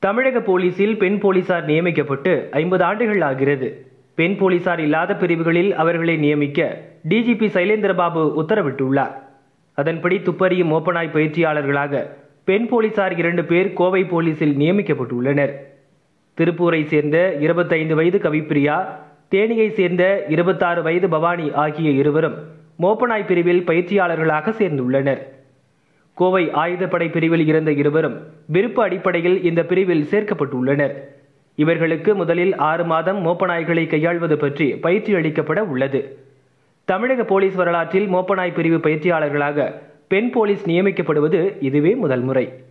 தமிழக போலீசில் பெண் போலீசார் நியமிக்கப்பட்டு ஐம்பது ஆண்டுகள் ஆகிறது பெண் போலீசார் இல்லாத பிரிவுகளில் அவர்களை நியமிக்க டிஜிபி சைலேந்திரபாபு உத்தரவிட்டுள்ளார் அதன்படி துப்பறியும் மோப்பனாய் பயிற்சியாளர்களாக பெண் போலீசார் இரண்டு பேர் கோவை போலீசில் நியமிக்கப்பட்டுள்ளனர் திருப்பூரை சேர்ந்த இருபத்தைந்து வயது கவிப்பிரியா தேனியை சேர்ந்த இருபத்தாறு வயது பவானி ஆகிய இருவரும் மோப்பனாய் பிரிவில் பயிற்சியாளர்களாக சேர்ந்துள்ளனர் கோவை ஆயுதப்படை பிரிவில் இருந்த இருவரும் விருப்ப அடிப்படையில் இந்த பிரிவில் சேர்க்கப்பட்டுள்ளனர் இவர்களுக்கு முதலில் ஆறு மாதம் மோப்பநாய்களை கையாள்வது பற்றி பயிற்சி அளிக்கப்பட உள்ளது தமிழக போலீஸ் வரலாற்றில் மோப்பநாய் பிரிவு பயிற்சியாளர்களாக பெண் போலீஸ் நியமிக்கப்படுவது இதுவே முதல் முறை